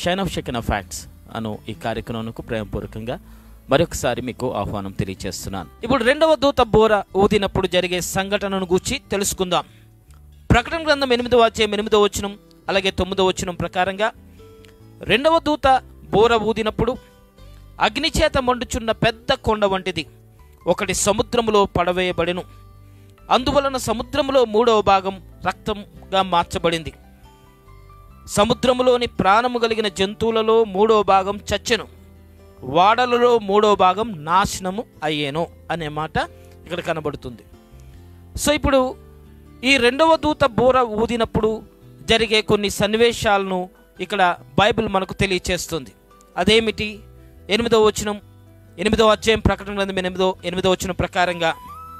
shine of shaken facts అను ఈ కార్యక్రమంకు ప్రేమపూర్వకంగా మరొకసారి మీకు ఆహ్వానం తెలియజేస్తున్నాను ఇప్పుడు రెండవ దూత బోర ఊదినప్పుడు జరిగే సంఘటనను గూర్చి తెలుసుకుందాం ప్రకటన గ్రంథం ఎనిమిదవ అధ్యాయం ఎనిమిదవ వచనం అలాగే తొమ్మిదవ వచనం ప్రకారంగా రెండవ దూత బోర ఊదినప్పుడు అగ్నిచేత మండుచున్న పెద్ద కొండ వంటిది ఒకటి సముద్రములో పడవేయబడెను అందువలన సముద్రములో మూడవ భాగం రక్తంగా మార్చబడింది సముద్రములోని ప్రాణము కలిగిన జంతువులలో మూడవ భాగం చచ్చెను వాడలలో మూడవ భాగం నాశనము అయ్యేను అనే మాట ఇక్కడ కనబడుతుంది సో ఇప్పుడు ఈ రెండవ దూత బూర ఊదినప్పుడు జరిగే కొన్ని సన్నివేశాలను ఇక్కడ బైబిల్ మనకు తెలియచేస్తుంది అదేమిటి ఎనిమిదవ వచనం ఎనిమిదవ అధ్యాయం ప్రకటన గ్రంథం ఎనిమిదో ఎనిమిదవ వచనం ప్రకారంగా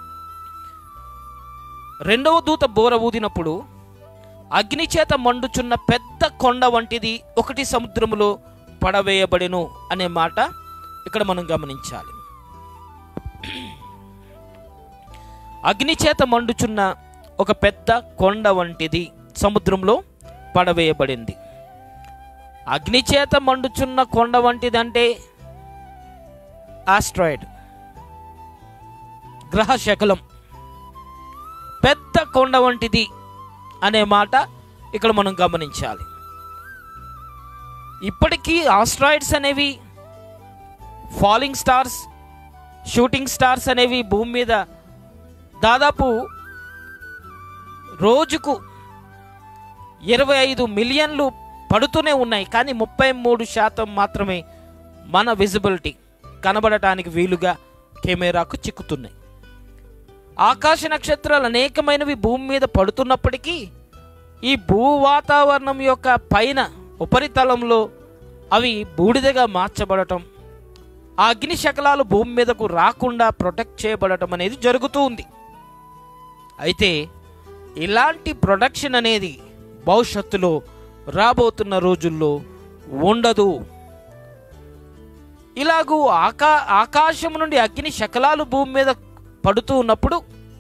రెండవ దూత బోర ఊదినప్పుడు అగ్నిచేత మండుచున్న పెద్ద కొండ వంటిది ఒకటి సముద్రములో పడవేయబడెను అనే మాట ఇక్కడ మనం గమనించాలి అగ్నిచేత మండుచున్న ఒక పెద్ద కొండ వంటిది సముద్రంలో పడవేయబడింది అగ్నిచేత మండుచున్న కొండ వంటిది అంటే ఆస్ట్రాయిడ్ గ్రహ శకలం పెద్ద కొండ వంటిది అనే మాట ఇక్కడ మనం గమనించాలి ఇప్పటికీ ఆస్ట్రాయిడ్స్ అనేవి ఫాలింగ్ స్టార్స్ షూటింగ్ స్టార్స్ అనేవి భూమి మీద దాదాపు రోజుకు ఇరవై ఐదు మిలియన్లు పడుతూనే ఉన్నాయి కానీ ముప్పై మూడు శాతం మాత్రమే మన విజిబిలిటీ కనబడటానికి వీలుగా కెమెరాకు చిక్కుతున్నాయి ఆకాశ నక్షత్రాలు అనేకమైనవి భూమి మీద పడుతున్నప్పటికీ ఈ భూ వాతావరణం యొక్క పైన ఉపరితలంలో అవి బూడిదగా మార్చబడటం ఆ అగ్ని శకలాలు భూమి మీదకు రాకుండా ప్రొటెక్ట్ చేయబడటం అనేది జరుగుతూ ఉంది అయితే ఇలాంటి ప్రొడక్షన్ అనేది భవిష్యత్తులో రాబోతున్న రోజుల్లో ఉండదు ఇలాగూ ఆకా ఆకాశం నుండి అగ్ని శకలాలు భూమి మీద పడుతూ ఉన్నప్పుడు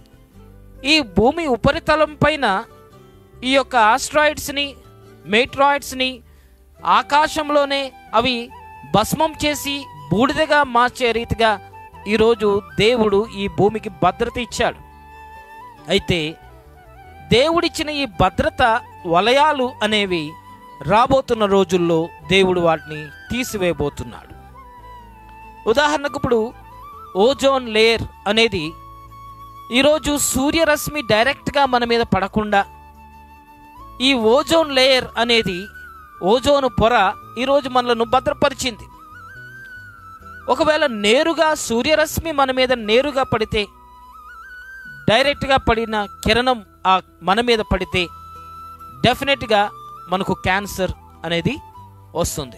ఈ భూమి ఉపరితలం పైన ఈ యొక్క ఆస్ట్రాయిడ్స్ని మెట్రాయిడ్స్ని ఆకాశంలోనే అవి భస్మం చేసి బూడిదగా మార్చే రీతిగా ఈరోజు దేవుడు ఈ భూమికి భద్రత ఇచ్చాడు అయితే దేవుడిచ్చిన ఈ భద్రత వలయాలు అనేవి రాబోతున్న రోజుల్లో దేవుడు వాటిని తీసివేయబోతున్నాడు ఉదాహరణకు ఇప్పుడు ఓజోన్ లేయర్ అనేది ఈరోజు సూర్యరశ్మి డైరెక్ట్గా మన మీద పడకుండా ఈ ఓజోన్ లేయర్ అనేది ఓజోను పొర ఈరోజు మనలను భద్రపరిచింది ఒకవేళ నేరుగా సూర్యరశ్మి మన మీద నేరుగా పడితే డైరెక్ట్గా పడిన కిరణం ఆ మన మీద పడితే డెఫినెట్గా మనకు క్యాన్సర్ అనేది వస్తుంది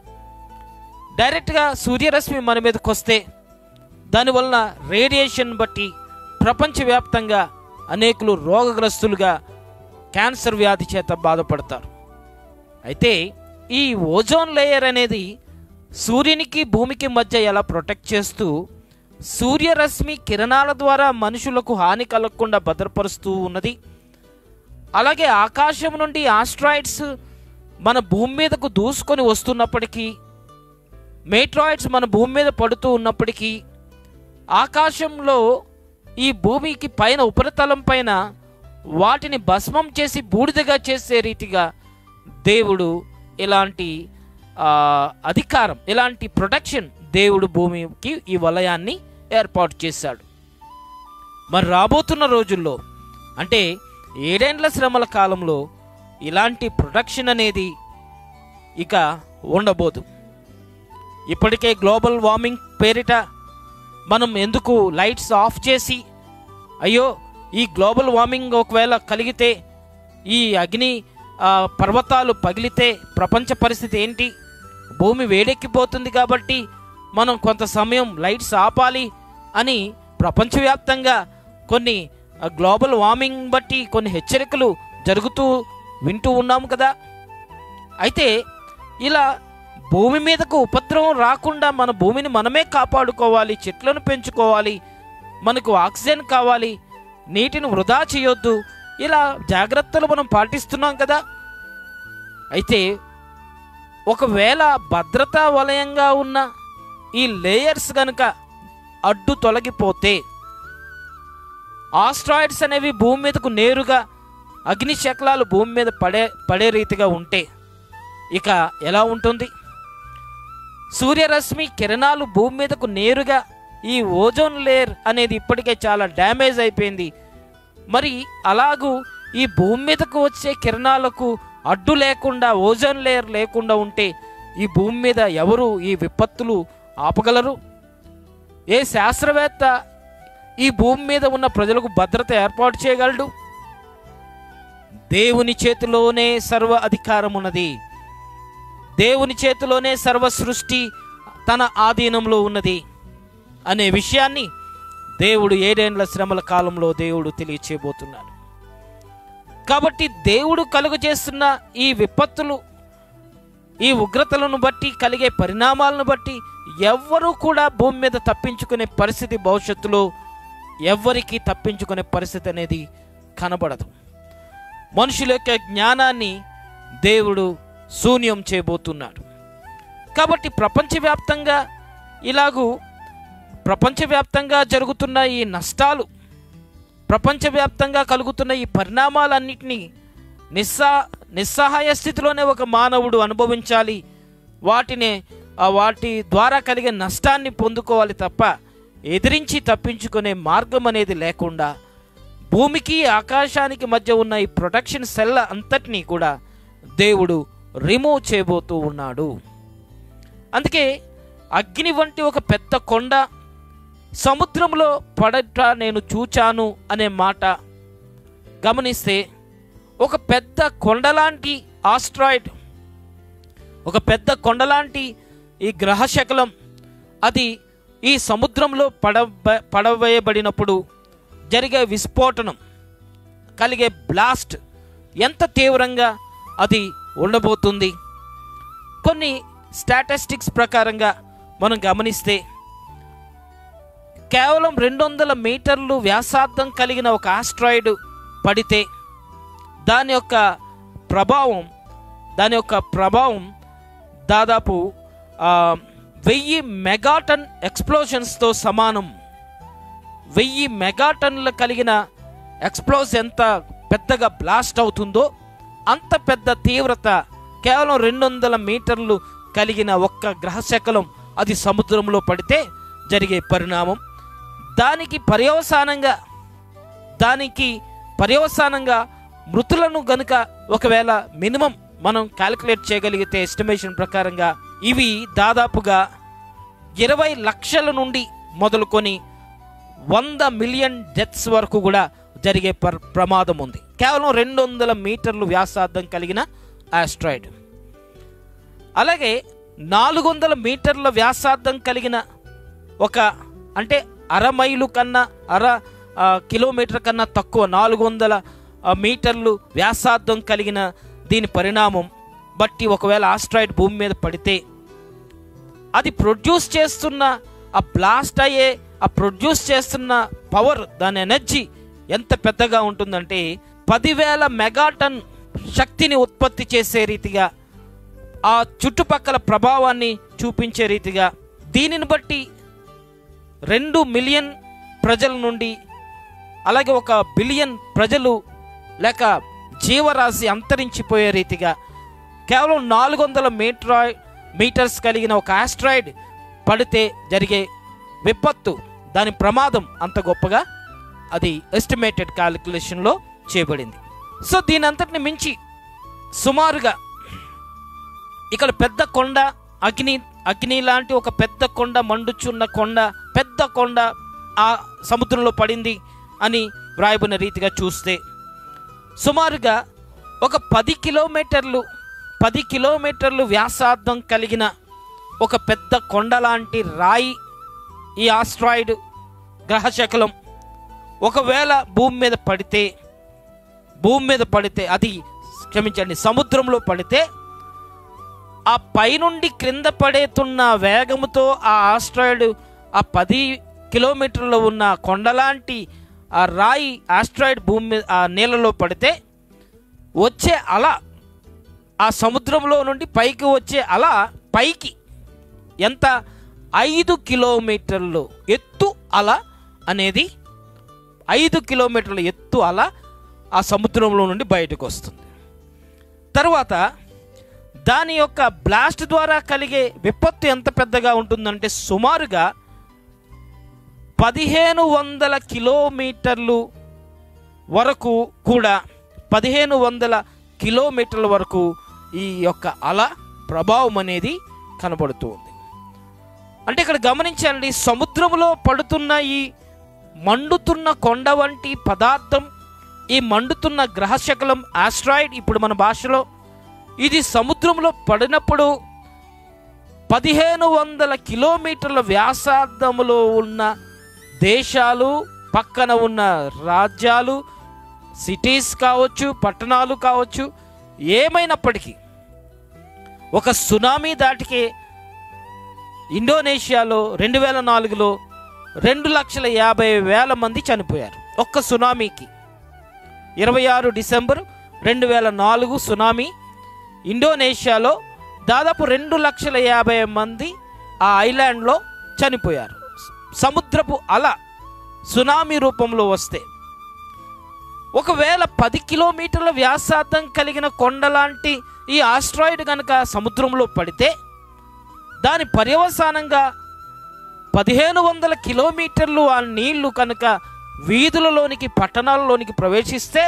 డైరెక్ట్గా సూర్యరశ్మి మన మీదకి వస్తే దానివలన రేడియేషన్ బట్టి ప్రపంచవ్యాప్తంగా అనేకులు రోగగ్రస్తులుగా క్యాన్సర్ వ్యాధి చేత బాధపడతారు అయితే ఈ ఓజోన్ లేయర్ అనేది సూర్యునికి భూమికి మధ్య ఎలా ప్రొటెక్ట్ చేస్తూ సూర్యరశ్మి కిరణాల ద్వారా మనుషులకు హాని కలగకుండా భద్రపరుస్తూ ఉన్నది అలాగే ఆకాశం నుండి ఆస్ట్రాయిడ్స్ మన భూమి మీదకు దూసుకొని వస్తున్నప్పటికీ మేట్రాయిడ్స్ మన భూమి మీద పడుతూ ఉన్నప్పటికీ ఆకాశంలో ఈ భూమికి పైన ఉపరితలం పైన వాటిని భస్మం చేసి బూడిదగా చేసే రీతిగా దేవుడు ఇలాంటి ఆ, అధికారం ఇలాంటి ప్రొటెక్షన్ దేవుడు భూమికి ఈ వలయాన్ని ఏర్పాటు చేశాడు మరి రాబోతున్న రోజుల్లో అంటే ఏడేండ్ల శ్రమల కాలంలో ఇలాంటి ప్రొటెక్షన్ అనేది ఇక ఉండబోదు ఇప్పటికే గ్లోబల్ వార్మింగ్ పేరిట మనం ఎందుకు లైట్స్ ఆఫ్ చేసి అయ్యో ఈ గ్లోబల్ వార్మింగ్ ఒకవేళ కలిగితే ఈ అగ్ని ఆ, పర్వతాలు పగిలితే ప్రపంచ పరిస్థితి ఏంటి భూమి వేడెక్కిపోతుంది కాబట్టి మనం కొంత సమయం లైట్స్ ఆపాలి అని ప్రపంచవ్యాప్తంగా కొన్ని ఆ, గ్లోబల్ వార్మింగ్ బట్టి కొన్ని హెచ్చరికలు జరుగుతూ వింటూ ఉన్నాము కదా అయితే ఇలా భూమి మీదకు ఉపద్రవం రాకుండా మన భూమిని మనమే కాపాడుకోవాలి చెట్లను పెంచుకోవాలి మనకు ఆక్సిజన్ కావాలి నీటిని వృధా చేయొద్దు ఇలా జాగ్రత్తలు మనం పాటిస్తున్నాం కదా అయితే ఒకవేళ భద్రతా వలయంగా ఉన్న ఈ లేయర్స్ గనుక అడ్డు తొలగిపోతే ఆస్ట్రాయిడ్స్ అనేవి భూమి మీదకు నేరుగా అగ్ని శకలాలు భూమి మీద పడే పడే రీతిగా ఉంటే ఇక ఎలా ఉంటుంది సూర్యరశ్మి కిరణాలు భూమి మీదకు నేరుగా ఈ ఓజోన్ లేయర్ అనేది ఇప్పటికే చాలా డ్యామేజ్ అయిపోయింది మరి అలాగూ ఈ భూమి మీదకు వచ్చే కిరణాలకు అడ్డు లేకుండా ఓజోన్ లేయర్ లేకుండా ఉంటే ఈ భూమి మీద ఎవరు ఈ విపత్తులు ఆపగలరు ఏ శాస్త్రవేత్త ఈ భూమి మీద ఉన్న ప్రజలకు భద్రత ఏర్పాటు చేయగలడు దేవుని చేతిలోనే సర్వ అధికారం ఉన్నది దేవుని చేతిలోనే సర్వ సృష్టి తన ఆధీనంలో ఉన్నది అనే విషయాన్ని దేవుడు ఏడేండ్ల శ్రమల కాలంలో దేవుడు తెలియచేయబోతున్నాడు కాబట్టి దేవుడు కలుగు చేస్తున్న ఈ విపత్తులు ఈ ఉగ్రతలను బట్టి కలిగే పరిణామాలను బట్టి ఎవ్వరూ కూడా భూమి మీద తప్పించుకునే పరిస్థితి భవిష్యత్తులో ఎవ్వరికీ తప్పించుకునే పరిస్థితి అనేది కనబడదు మనుషుల యొక్క జ్ఞానాన్ని దేవుడు శూన్యం చేయబోతున్నాడు కాబట్టి ప్రపంచవ్యాప్తంగా ఇలాగూ ప్రపంచవ్యాప్తంగా జరుగుతున్న ఈ నష్టాలు ప్రపంచవ్యాప్తంగా కలుగుతున్న ఈ పరిణామాలన్నింటినీ నిస్సా నిస్సహాయ స్థితిలోనే ఒక మానవుడు అనుభవించాలి వాటిని ఆ వాటి ద్వారా కలిగే నష్టాన్ని పొందుకోవాలి తప్ప ఎదిరించి తప్పించుకునే మార్గం అనేది లేకుండా భూమికి ఆకాశానికి మధ్య ఉన్న ఈ ప్రొటెక్షన్ సెల్ అంతటినీ కూడా దేవుడు రిమూవ్ చేయబోతూ ఉన్నాడు అందుకే అగ్ని వంటి ఒక పెద్ద కొండ సముద్రంలో పడట నేను చూచాను అనే మాట గమనిస్తే ఒక పెద్ద కొండలాంటి ఆస్ట్రాయిడ్ ఒక పెద్ద కొండలాంటి ఈ గ్రహశకలం అది ఈ సముద్రంలో పడవ పడవేయబడినప్పుడు జరిగే విస్ఫోటనం కలిగే బ్లాస్ట్ ఎంత తీవ్రంగా అది ఉండబోతుంది కొన్ని స్టాటిస్టిక్స్ ప్రకారంగా మనం గమనిస్తే కేవలం రెండు వందల మీటర్లు వ్యాసార్థం కలిగిన ఒక ఆస్ట్రాయిడ్ పడితే దాని యొక్క ప్రభావం దాని యొక్క ప్రభావం దాదాపు ఆ, వెయ్యి మెగాటన్ ఎక్స్ప్లోషన్స్తో సమానం వెయ్యి మెగాటన్లు కలిగిన ఎక్స్ప్లోజ్ ఎంత పెద్దగా బ్లాస్ట్ అవుతుందో అంత పెద్ద తీవ్రత కేవలం రెండు వందల మీటర్లు కలిగిన ఒక్క గ్రహశకలం అది సముద్రంలో పడితే జరిగే పరిణామం దానికి పర్యవసానంగా దానికి పర్యవసానంగా మృతులను గనుక ఒకవేళ మినిమం మనం క్యాలిక్యులేట్ చేయగలిగితే ఎస్టిమేషన్ ప్రకారంగా ఇవి దాదాపుగా ఇరవై లక్షల నుండి మొదలుకొని వంద మిలియన్ డెత్స్ వరకు కూడా జరిగే పర్ ప్రమాదం ఉంది కేవలం రెండు వందల మీటర్లు వ్యాసార్థం కలిగిన ఆస్ట్రాయిడ్ అలాగే నాలుగు వందల మీటర్ల వ్యాసార్థం కలిగిన ఒక అంటే అర మైలు కన్నా అర ఆ, కిలోమీటర్ కన్నా తక్కువ నాలుగు వందల ఆ, మీటర్లు వ్యాసార్థం కలిగిన దీని పరిణామం బట్టి ఒకవేళ ఆస్ట్రాయిడ్ భూమి మీద పడితే అది ప్రొడ్యూస్ చేస్తున్న ఆ బ్లాస్ట్ అయ్యే ఆ ప్రొడ్యూస్ చేస్తున్న పవర్ దాని ఎనర్జీ ఎంత పెద్దగా ఉంటుందంటే పదివేల మెగాటన్ శక్తిని ఉత్పత్తి చేసే రీతిగా ఆ చుట్టుపక్కల ప్రభావాన్ని చూపించే రీతిగా దీనిని బట్టి రెండు మిలియన్ ప్రజల నుండి అలాగే ఒక బిలియన్ ప్రజలు లేక జీవరాశి అంతరించిపోయే రీతిగా కేవలం నాలుగు వందల మీట్రాయ్ మీటర్స్ కలిగిన ఒక ఆస్ట్రాయిడ్ పడితే జరిగే విపత్తు దాని ప్రమాదం అంత గొప్పగా అది ఎస్టిమేటెడ్ క్యాలిక్యులేషన్లో చేయబడింది సో దీని అంతటిని మించి సుమారుగా ఇక్కడ పెద్ద కొండ అగ్ని అగ్ని లాంటి ఒక పెద్ద కొండ మండుచున్న కొండ పెద్ద కొండ ఆ సముద్రంలో పడింది అని వ్రాయబడిన రీతిగా చూస్తే సుమారుగా ఒక పది కిలోమీటర్లు పది కిలోమీటర్లు వ్యాసార్థం కలిగిన ఒక పెద్ద కొండ లాంటి రాయి ఈ ఆస్ట్రాయిడ్ గ్రహశకలం ఒకవేళ భూమి మీద పడితే భూమి మీద పడితే అది క్షమించండి సముద్రంలో పడితే ఆ పైనుండి క్రింద పడేతున్న వేగముతో ఆ ఆస్ట్రాయిడ్ ఆ పది కిలోమీటర్లో ఉన్న కొండలాంటి ఆ రాయి ఆస్ట్రాయిడ్ భూమి మీద ఆ నీళ్ళలో పడితే వచ్చే అల ఆ సముద్రంలో నుండి పైకి వచ్చే అల పైకి ఎంత ఐదు కిలోమీటర్లు ఎత్తు అల అనేది ఐదు కిలోమీటర్ల ఎత్తు అల ఆ సముద్రంలో నుండి బయటకు వస్తుంది తర్వాత దాని యొక్క బ్లాస్ట్ ద్వారా కలిగే విపత్తు ఎంత పెద్దగా ఉంటుందంటే సుమారుగా పదిహేను వందల కిలోమీటర్లు వరకు కూడా పదిహేను వందల కిలోమీటర్ల వరకు ఈ యొక్క అల ప్రభావం అనేది కనబడుతూ ఉంది అంటే ఇక్కడ గమనించండి సముద్రంలో పడుతున్న ఈ మండుతున్న కొండ వంటి పదార్థం ఈ మండుతున్న గ్రహశకలం ఆస్ట్రాయిడ్ ఇప్పుడు మన భాషలో ఇది సముద్రంలో పడినప్పుడు పదిహేను వందల కిలోమీటర్ల వ్యాసార్థములో ఉన్న దేశాలు పక్కన ఉన్న రాజ్యాలు సిటీస్ కావచ్చు పట్టణాలు కావచ్చు ఏమైనప్పటికీ ఒక సునామీ దాటికి ఇండోనేషియాలో రెండు వేల నాలుగులో రెండు లక్షల యాభై వేల మంది చనిపోయారు ఒక్క సునామీకి ఇరవై ఆరు డిసెంబర్ రెండు వేల నాలుగు సునామీ ఇండోనేషియాలో దాదాపు రెండు లక్షల యాభై మంది ఆ ఐలాండ్లో చనిపోయారు సముద్రపు అల సునామీ రూపంలో వస్తే ఒకవేళ పది కిలోమీటర్ల వ్యాసార్థం కలిగిన కొండ లాంటి ఈ ఆస్ట్రాయిడ్ కనుక సముద్రంలో పడితే దాని పర్యవసానంగా పదిహేను వందల కిలోమీటర్లు ఆ నీళ్లు కనుక వీధులలోనికి పట్టణాలలోనికి ప్రవేశిస్తే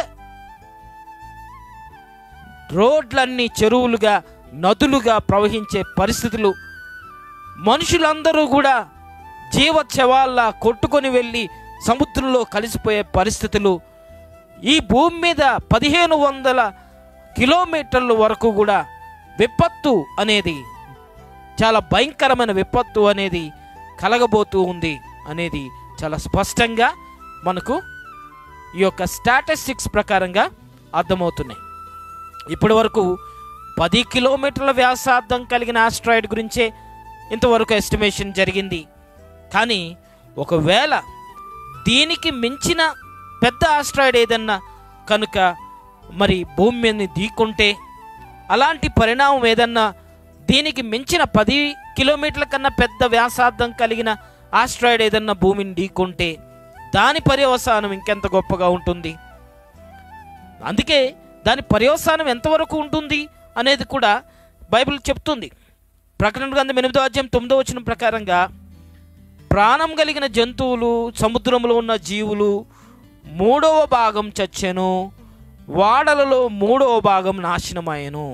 రోడ్లన్నీ చెరువులుగా నదులుగా ప్రవహించే పరిస్థితులు మనుషులందరూ కూడా జీవచ్చవాల్లా కొట్టుకొని వెళ్ళి సముద్రంలో కలిసిపోయే పరిస్థితులు ఈ భూమి మీద పదిహేను వందల కిలోమీటర్ల వరకు కూడా విపత్తు అనేది చాలా భయంకరమైన విపత్తు అనేది కలగబోతూ ఉంది అనేది చాలా స్పష్టంగా మనకు ఈ యొక్క స్టాటిస్టిక్స్ ప్రకారంగా అర్థమవుతున్నాయి ఇప్పటి వరకు పది కిలోమీటర్ల వ్యాసార్థం కలిగిన ఆస్ట్రాయిడ్ గురించే ఇంతవరకు ఎస్టిమేషన్ జరిగింది కానీ ఒకవేళ దీనికి మించిన పెద్ద ఆస్ట్రాయిడ్ ఏదన్నా కనుక మరి భూమి మీదని ఢీకొంటే అలాంటి పరిణామం ఏదన్నా దీనికి మించిన పది కిలోమీటర్ల కన్నా పెద్ద వ్యాసార్థం కలిగిన ఆస్ట్రాయిడ్ ఏదన్నా భూమిని ఢీకొంటే దాని పర్యవసానం ఇంకెంత గొప్పగా ఉంటుంది అందుకే దాని పర్యవసానం ఎంతవరకు ఉంటుంది అనేది కూడా బైబిల్ చెప్తుంది ప్రకటన గ్రంథం ఎనిమిదో అధ్యాయం తొమ్మిదో వచ్చిన ప్రకారంగా ప్రాణం కలిగిన జంతువులు సముద్రంలో ఉన్న జీవులు మూడవ భాగం చచ్చెను వాడలలో మూడవ భాగం నాశనమయ్యను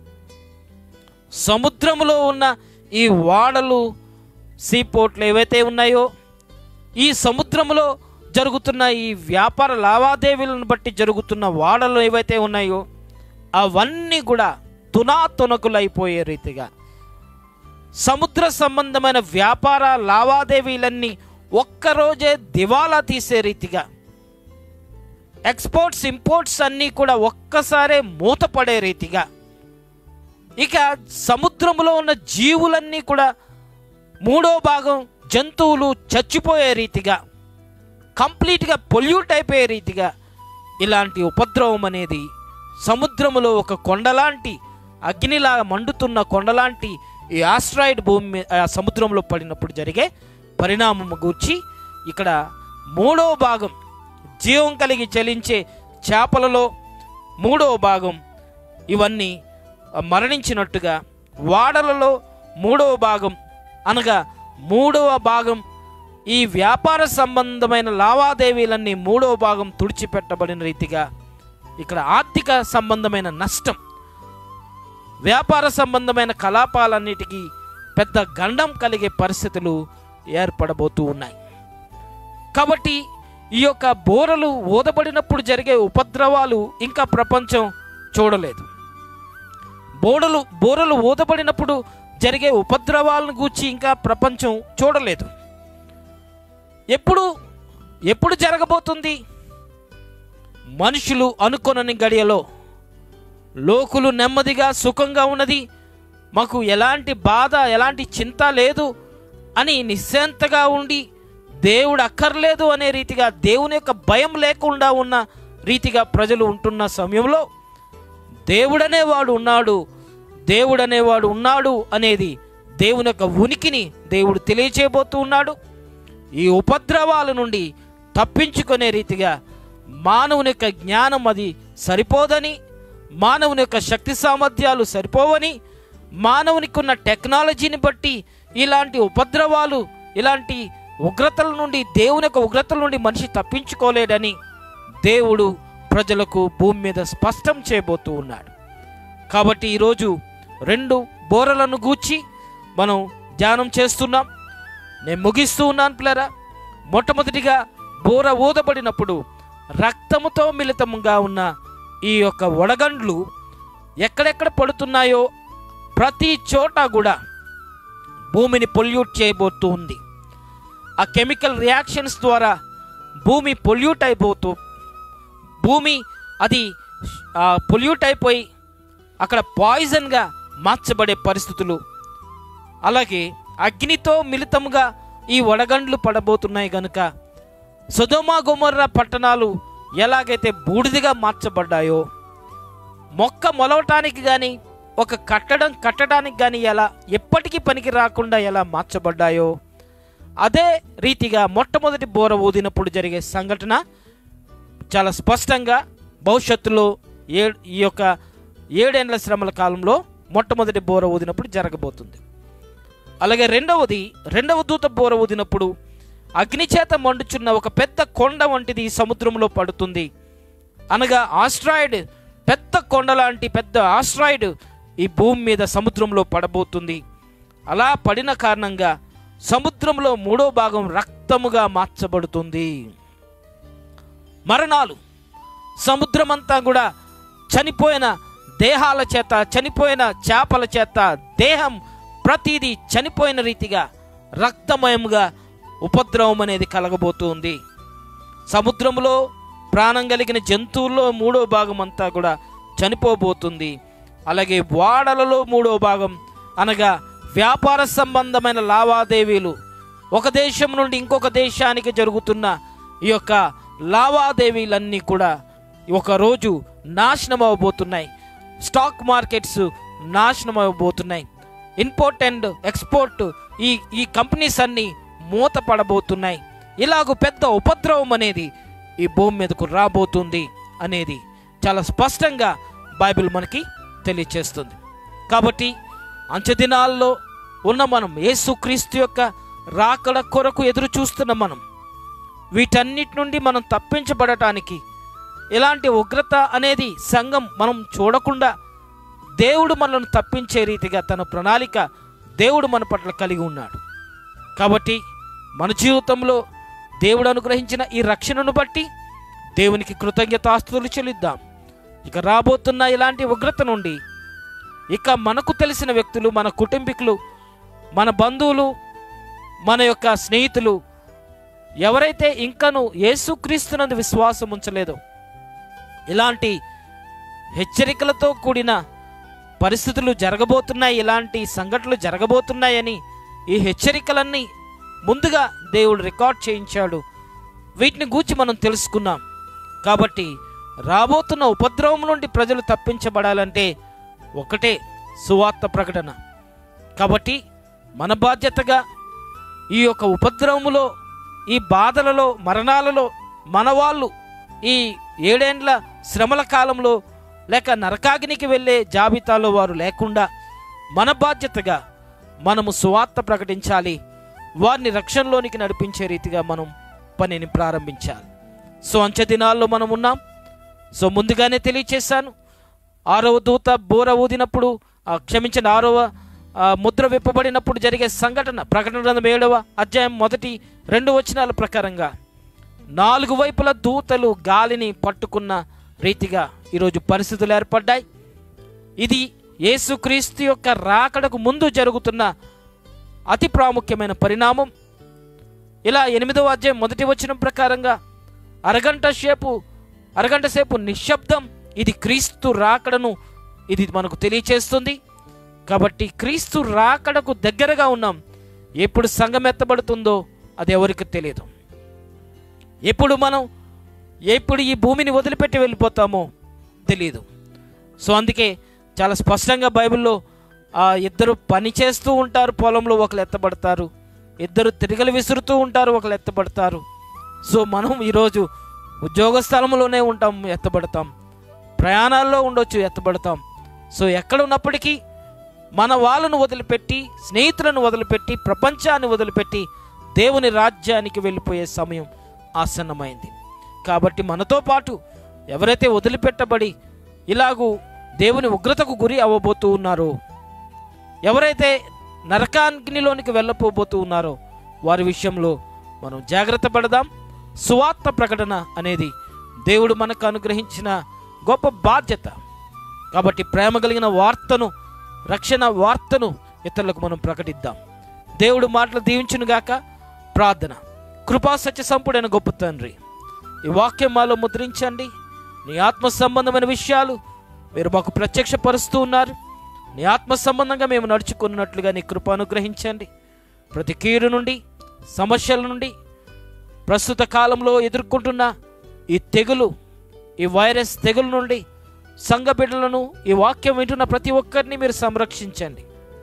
సముద్రములో ఉన్న ఈ వాడలు సీపోర్ట్లు ఏవైతే ఉన్నాయో ఈ సముద్రములో జరుగుతున్న ఈ వ్యాపార లావాదేవీలను బట్టి జరుగుతున్న వాడలు ఏవైతే ఉన్నాయో అవన్నీ కూడా తునాతునకులైపోయే రీతిగా సముద్ర సంబంధమైన వ్యాపార లావాదేవీలన్నీ ఒక్కరోజే దివాలా తీసే రీతిగా ఎక్స్పోర్ట్స్ ఇంపోర్ట్స్ అన్నీ కూడా ఒక్కసారే మూతపడే రీతిగా ఇక సముద్రంలో ఉన్న జీవులన్నీ కూడా మూడో భాగం జంతువులు చచ్చిపోయే రీతిగా కంప్లీట్గా పొల్యూట్ అయిపోయే రీతిగా ఇలాంటి ఉపద్రవం అనేది సముద్రములో ఒక కొండలాంటి అగ్నిలా మండుతున్న కొండలాంటి ఈ ఆస్ట్రాయిడ్ భూమి మీ- ఆ సముద్రంలో పడినప్పుడు జరిగే పరిణామం గూర్చి ఇక్కడ మూడవ భాగం జీవం కలిగి చలించే చేపలలో మూడవ భాగం ఇవన్నీ మరణించినట్టుగా వాడలలో మూడవ భాగం అనగా మూడవ భాగం ఈ వ్యాపార సంబంధమైన లావాదేవీలన్నీ మూడవ భాగం తుడిచిపెట్టబడిన రీతిగా ఇక్కడ ఆర్థిక సంబంధమైన నష్టం వ్యాపార సంబంధమైన కలాపాలన్నిటికీ పెద్ద గండం కలిగే పరిస్థితులు ఏర్పడబోతూ ఉన్నాయి కాబట్టి ఈ యొక్క బోరలు ఊదబడినప్పుడు జరిగే ఉపద్రవాలు ఇంకా ప్రపంచం చూడలేదు బోడలు బోరలు ఊదబడినప్పుడు జరిగే ఉపద్రవాలను గూర్చి ఇంకా ప్రపంచం చూడలేదు ఎప్పుడు ఎప్పుడు జరగబోతుంది మనుషులు అనుకొనని గడియలో లోకులు నెమ్మదిగా సుఖంగా ఉన్నది మాకు ఎలాంటి బాధ ఎలాంటి చింత లేదు అని నిశ్శాంతగా ఉండి దేవుడు అక్కర్లేదు అనే రీతిగా దేవుని యొక్క భయం లేకుండా ఉన్న రీతిగా ప్రజలు ఉంటున్న సమయంలో దేవుడనేవాడు ఉన్నాడు దేవుడనేవాడు ఉన్నాడు అనేది దేవుని యొక్క ఉనికిని దేవుడు తెలియచేయబోతూ ఉన్నాడు ఈ ఉపద్రవాల నుండి తప్పించుకునే రీతిగా మానవుని యొక్క జ్ఞానం అది సరిపోదని మానవుని యొక్క శక్తి సామర్థ్యాలు సరిపోవని మానవునికి ఉన్న టెక్నాలజీని బట్టి ఇలాంటి ఉపద్రవాలు ఇలాంటి ఉగ్రతల నుండి దేవుని యొక్క ఉగ్రతల నుండి మనిషి తప్పించుకోలేడని దేవుడు ప్రజలకు భూమి మీద స్పష్టం చేయబోతూ ఉన్నాడు కాబట్టి ఈరోజు రెండు బోరలను గూర్చి మనం ధ్యానం చేస్తున్నాం నేను ముగిస్తూ ఉన్నాను పిల్లరా మొట్టమొదటిగా బోర ఊదబడినప్పుడు రక్తముతో మిళితముగా ఉన్న ఈ యొక్క వడగండ్లు ఎక్కడెక్కడ పడుతున్నాయో ప్రతి చోట కూడా భూమిని పొల్యూట్ చేయబోతూ ఉంది ఆ కెమికల్ రియాక్షన్స్ ద్వారా భూమి పొల్యూట్ అయిపోతూ భూమి అది పొల్యూట్ అయిపోయి అక్కడ పాయిజన్గా మార్చబడే పరిస్థితులు అలాగే అగ్నితో మిళితముగా ఈ వడగండ్లు పడబోతున్నాయి గనుక సుధోమా గుమర్ర పట్టణాలు ఎలాగైతే బూడిదిగా మార్చబడ్డాయో మొక్క మొలవటానికి కానీ ఒక కట్టడం కట్టడానికి కానీ ఎలా ఎప్పటికీ పనికి రాకుండా ఎలా మార్చబడ్డాయో అదే రీతిగా మొట్టమొదటి బోర ఊదినప్పుడు జరిగే సంఘటన చాలా స్పష్టంగా భవిష్యత్తులో ఏ ఈ యొక్క ఏడేండ్ల శ్రమల కాలంలో మొట్టమొదటి బోర ఊదినప్పుడు జరగబోతుంది అలాగే రెండవది రెండవ దూత బోర ఊదినప్పుడు అగ్నిచేత మండుచున్న ఒక పెద్ద కొండ వంటిది ఈ సముద్రంలో పడుతుంది అనగా ఆస్ట్రాయిడ్ పెద్ద కొండ లాంటి పెద్ద ఆస్ట్రాయిడ్ ఈ భూమి మీద సముద్రంలో పడబోతుంది అలా పడిన కారణంగా సముద్రంలో మూడో భాగం రక్తముగా మార్చబడుతుంది మరణాలు సముద్రమంతా కూడా చనిపోయిన దేహాల చేత చనిపోయిన చేపల చేత దేహం ప్రతిదీ చనిపోయిన రీతిగా రక్తమయముగా ఉపద్రవం అనేది కలగబోతుంది సముద్రంలో ప్రాణం కలిగిన జంతువుల్లో మూడో భాగం అంతా కూడా చనిపోబోతుంది అలాగే వాడలలో మూడో భాగం అనగా వ్యాపార సంబంధమైన లావాదేవీలు ఒక దేశం నుండి ఇంకొక దేశానికి జరుగుతున్న ఈ యొక్క లావాదేవీలన్నీ కూడా ఒక రోజు నాశనం అవ్వబోతున్నాయి స్టాక్ మార్కెట్స్ నాశనం అవ్వబోతున్నాయి ఇంపోర్ట్ అండ్ ఎక్స్పోర్ట్ ఈ ఈ కంపెనీస్ అన్నీ మూత పడబోతున్నాయి ఇలాగ పెద్ద ఉపద్రవం అనేది ఈ భూమి మీదకు రాబోతుంది అనేది చాలా స్పష్టంగా బైబిల్ మనకి తెలియచేస్తుంది కాబట్టి అంచెదినాల్లో ఉన్న మనం యేసుక్రీస్తు యొక్క రాకడ కొరకు ఎదురు చూస్తున్న మనం వీటన్నిటి నుండి మనం తప్పించబడటానికి ఇలాంటి ఉగ్రత అనేది సంఘం మనం చూడకుండా దేవుడు మనల్ని తప్పించే రీతిగా తన ప్రణాళిక దేవుడు మన పట్ల కలిగి ఉన్నాడు కాబట్టి మన జీవితంలో దేవుడు అనుగ్రహించిన ఈ రక్షణను బట్టి దేవునికి కృతజ్ఞతాస్తుతులు చెల్లిద్దాం ఇక రాబోతున్న ఇలాంటి ఉగ్రత నుండి ఇక మనకు తెలిసిన వ్యక్తులు మన కుటుంబీకులు మన బంధువులు మన యొక్క స్నేహితులు ఎవరైతే ఇంకను యేసుక్రీస్తునందు విశ్వాసం ఉంచలేదో ఇలాంటి హెచ్చరికలతో కూడిన పరిస్థితులు జరగబోతున్నాయి ఇలాంటి సంఘటనలు జరగబోతున్నాయని ఈ హెచ్చరికలన్నీ ముందుగా దేవుడు రికార్డ్ చేయించాడు వీటిని గూర్చి మనం తెలుసుకున్నాం కాబట్టి రాబోతున్న ఉపద్రవం నుండి ప్రజలు తప్పించబడాలంటే ఒకటే సువార్త ప్రకటన కాబట్టి మన బాధ్యతగా ఈ యొక్క ఉపద్రవములో ఈ బాధలలో మరణాలలో మన వాళ్ళు ఈ ఏడేండ్ల శ్రమల కాలంలో లేక నరకాగ్నికి వెళ్ళే జాబితాలో వారు లేకుండా మన బాధ్యతగా మనము సువార్త ప్రకటించాలి వారిని రక్షణలోనికి నడిపించే రీతిగా మనం పనిని ప్రారంభించాలి సో అంచె దినాల్లో మనం ఉన్నాం సో ముందుగానే తెలియచేశాను ఆరవ దూత బోర ఊదినప్పుడు ఆ, క్షమించిన ఆరవ ఆ, ముద్ర విప్పబడినప్పుడు జరిగే సంఘటన ప్రకటన గ్రంథం ఏడవ అధ్యాయం మొదటి రెండు వచనాల ప్రకారంగా నాలుగు వైపుల దూతలు గాలిని పట్టుకున్న రీతిగా ఈరోజు పరిస్థితులు ఏర్పడ్డాయి ఇది యేసుక్రీస్తు యొక్క రాకడకు ముందు జరుగుతున్న అతి ప్రాముఖ్యమైన పరిణామం ఇలా ఎనిమిదవ అధ్యాయం మొదటి వచనం ప్రకారంగా అరగంట సేపు అరగంట సేపు నిశ్శబ్దం ఇది క్రీస్తు రాకడను ఇది మనకు తెలియచేస్తుంది కాబట్టి క్రీస్తు రాకడకు దగ్గరగా ఉన్నాం ఎప్పుడు సంఘం ఎత్తబడుతుందో అది ఎవరికి తెలియదు ఎప్పుడు మనం ఎప్పుడు ఈ భూమిని వదిలిపెట్టి వెళ్ళిపోతామో తెలియదు సో అందుకే చాలా స్పష్టంగా బైబిల్లో ఆ ఇద్దరు పని చేస్తూ ఉంటారు పొలంలో ఒకరు ఎత్తబడతారు ఇద్దరు తిరగలు విసురుతూ ఉంటారు ఒకరు ఎత్తబడతారు సో మనం ఈరోజు ఉద్యోగ స్థలంలోనే ఉంటాం ఎత్తబడతాం ప్రయాణాల్లో ఉండొచ్చు ఎత్తబడతాం సో ఎక్కడ ఉన్నప్పటికీ మన వాళ్ళను వదిలిపెట్టి స్నేహితులను వదిలిపెట్టి ప్రపంచాన్ని వదిలిపెట్టి దేవుని రాజ్యానికి వెళ్ళిపోయే సమయం ఆసన్నమైంది కాబట్టి మనతో పాటు ఎవరైతే వదిలిపెట్టబడి ఇలాగూ దేవుని ఉగ్రతకు గురి అవ్వబోతూ ఉన్నారో ఎవరైతే నరకాగ్నిలోనికి వెళ్ళపోబోతూ ఉన్నారో వారి విషయంలో మనం జాగ్రత్త పడదాం సువార్త ప్రకటన అనేది దేవుడు మనకు అనుగ్రహించిన గొప్ప బాధ్యత కాబట్టి ప్రేమ కలిగిన వార్తను రక్షణ వార్తను ఇతరులకు మనం ప్రకటిద్దాం దేవుడు మాటలు దీవించునుగాక ప్రార్థన కృపా సత్య సంపుడైన గొప్ప తండ్రి ఈ వాక్యం మాలో ముద్రించండి నీ ఆత్మ సంబంధమైన విషయాలు మీరు మాకు ప్రత్యక్షపరుస్తూ ఉన్నారు నీ ఆత్మ సంబంధంగా మేము నడుచుకున్నట్లుగా నీ కృప అనుగ్రహించండి ప్రతి కీడు నుండి సమస్యల నుండి ప్రస్తుత కాలంలో ఎదుర్కొంటున్న ఈ తెగులు ఈ వైరస్ తెగులు నుండి సంఘ బిడ్డలను ఈ వాక్యం వింటున్న ప్రతి ఒక్కరిని మీరు సంరక్షించండి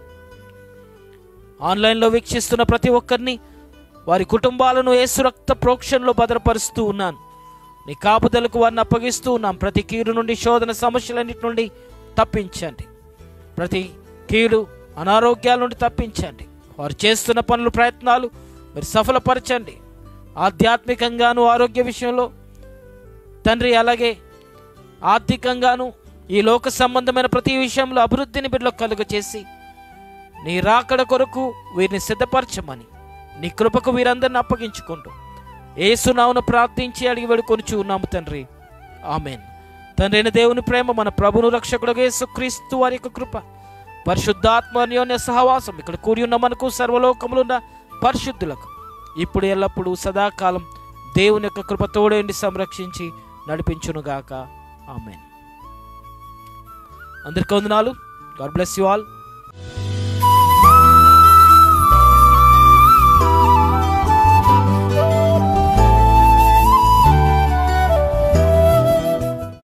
ఆన్లైన్లో వీక్షిస్తున్న ప్రతి ఒక్కరిని వారి కుటుంబాలను యేసు రక్త ప్రోక్షణలో భద్రపరుస్తూ ఉన్నాను నీ కాపుదలకు వారిని అప్పగిస్తూ ఉన్నాం ప్రతి కీడు నుండి శోధన సమస్యలన్నిటి నుండి తప్పించండి ప్రతి కీడు అనారోగ్యాల నుండి తప్పించండి వారు చేస్తున్న పనులు ప్రయత్నాలు మీరు సఫలపరచండి ఆధ్యాత్మికంగాను ఆరోగ్య విషయంలో తండ్రి అలాగే ఆర్థికంగాను ఈ లోక సంబంధమైన ప్రతి విషయంలో అభివృద్ధిని బిడ్డలో కలుగ చేసి నీ రాకడ కొరకు వీరిని సిద్ధపరచమని నీ కృపకు వీరందరిని అప్పగించుకుంటూ ఏసునావును ప్రార్థించి అడిగి వేడుకొనుచు ఉన్నాము తండ్రి ఆమెన్ తండ్రి అయిన దేవుని ప్రేమ మన ప్రభును రక్షకుడు యేసుక్రీస్తు వారి యొక్క కృప పరిశుద్ధాత్మ అన్యోన్య సహవాసం ఇక్కడ కూడి ఉన్న మనకు సర్వలోకములున్న పరిశుద్ధులకు ఇప్పుడు ఎల్లప్పుడూ సదాకాలం దేవుని యొక్క కృప తోడేండి సంరక్షించి నడిపించునుగాక ఆమెన్ అందరికీ వందనాలు గాడ్ బ్లెస్ యు ఆల్